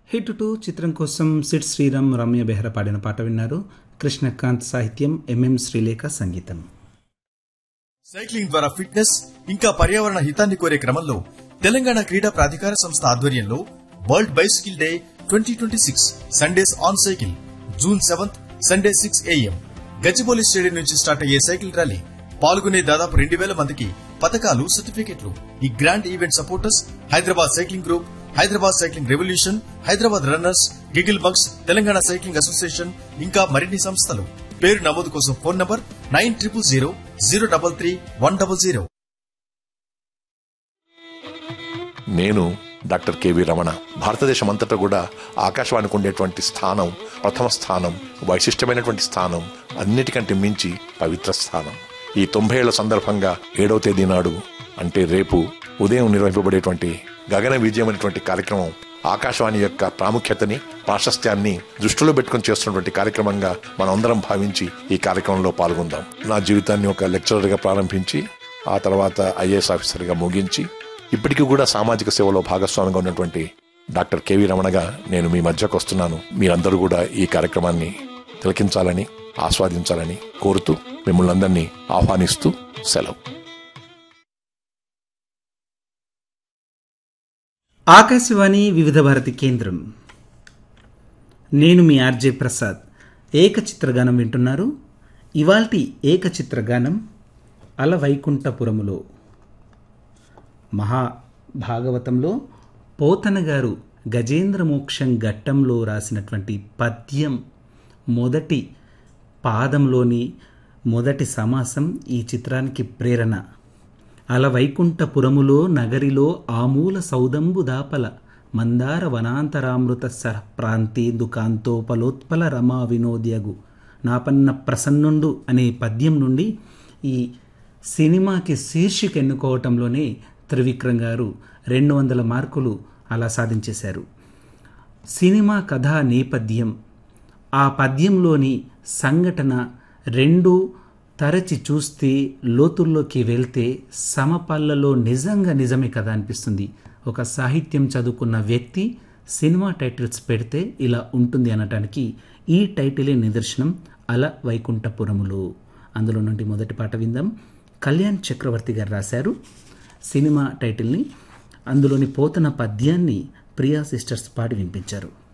hit two చిత్రం కోసం Sid Sriram Ramya Behra పాడిన పాట విన్నారు కృష్ణకాంత్ సాహిత్యం ఎంఎం శ్రీలేఖ సంగీతం సైక్లింగ్ ద్వారా ఫిట్నెస్ ఇంకా పర్యావరణ హితాన్ని కోరే క్రమంలో తెలంగాణ క్రీడా ప్రాధికార సంస్థ ఆధ్వర్యంలో world bicycle day twenty twenty six Sundays on cycle June seventh Sunday six AM Gachibowli stadium నుంచి స్టార్ట్ అయ్యే సైకిల్ ర్యాలీ పాల్గొనే దాదాపు రెండు వేల మందికి పథకాలు సర్టిఫికెట్లు ఈ grand event supporters Hyderabad cycling group Hyderabad cycling revolution Hyderabad runners giggle bugs Telangana cycling association ఇంకా మరిన్ని సంస్థలు పేరు నమోదు కోసం phone number nine triple zero zero double three one double zero నేను డాక్టర్ కెవి రమణ భారతదేశం అంతటా కూడా ఆకాశవాణికి ఉండేటువంటి స్థానం ప్రథమ స్థానం వైశిష్టమైనటువంటి స్థానం అన్నిటికంటే మించి పవిత్ర స్థానం ఈ తొంభై ఏళ్ల సందర్భంగా ఏడవ తేదీ నాడు అంటే రేపు ఉదయం నిర్వహింపబడేటువంటి గగన విజయం అనేటువంటి కార్యక్రమం ఆకాశవాణి యొక్క ప్రాముఖ్యతని ప్రాశస్త్యాన్ని దృష్టిలో పెట్టుకుని చేస్తున్నటువంటి కార్యక్రమంగా మనందరం భావించి ఈ కార్యక్రమంలో పాల్గొందాం నా జీవితాన్ని ఒక లెక్చరర్గా ప్రారంభించి ఆ తర్వాత ఐఏఎస్ ఆఫీసర్గా ముగించి ఇప్పటికీ కూడా సామాజిక సేవలో భాగస్వామిగా ఉన్నటువంటి డాక్టర్ కెవి రమణగా నేను మీ మధ్యకు వస్తున్నాను మీరందరూ కూడా ఈ కార్యక్రమాన్ని తిలకించాలని ఆస్వాదించాలని కోరుతూ మిమ్మల్ని అందరినీ ఆహ్వానిస్తూ సెలవు ఆకాశవాణి వివిధ భారతి కేంద్రం నేను మీ ఆర్జే ప్రసాద్ ఏకచిత్రగానం వింటున్నారు ఇవాల్టి ఏకచిత్రగానం అలవైకుంఠపురములో మహాభాగవతంలో పోతన గారు గజేంద్ర మోక్షం ఘట్టంలో రాసినటువంటి పద్యం మొదటి పాదంలోని మొదటి సమాసం ఈ చిత్రానికి ప్రేరణ అలవైకుంఠపురములో నగరిలో ఆమూల సౌదంబు దాపల మందార వనాంతరామృత సహ ప్రాంతేందు కాంతోపలోత్పల రమా వినోద్యగు నాపన్న ప్రసన్నుండు అనే పద్యం నుండి ఈ సినిమాకి శీర్షిక ఎన్నుకోవటంలోనే త్రివిక్రమ్ గారు రెండు వందల మార్కులు అలా సాధించేశారు సినిమా కథా నేపథ్యం ఆ పద్యంలోని సంఘటన రెండు తరచి చూస్తే లోతుల్లోకి వెళ్తే సమపల్లలో నిజంగా నిజమే కదా అనిపిస్తుంది ఒక సాహిత్యం చదువుకున్న వ్యక్తి సినిమా టైటిల్స్ పెడితే ఇలా ఉంటుంది అనటానికి ఈ టైటిలే నిదర్శనం అల వైకుంఠపురములు అందులో నుండి మొదటి పాట విందాం కళ్యాణ్ చక్రవర్తి గారు రాశారు సినిమా టైటిల్ని అందులోని పోతన పద్యాన్ని ప్రియా సిస్టర్స్ పాడి వినిపించారు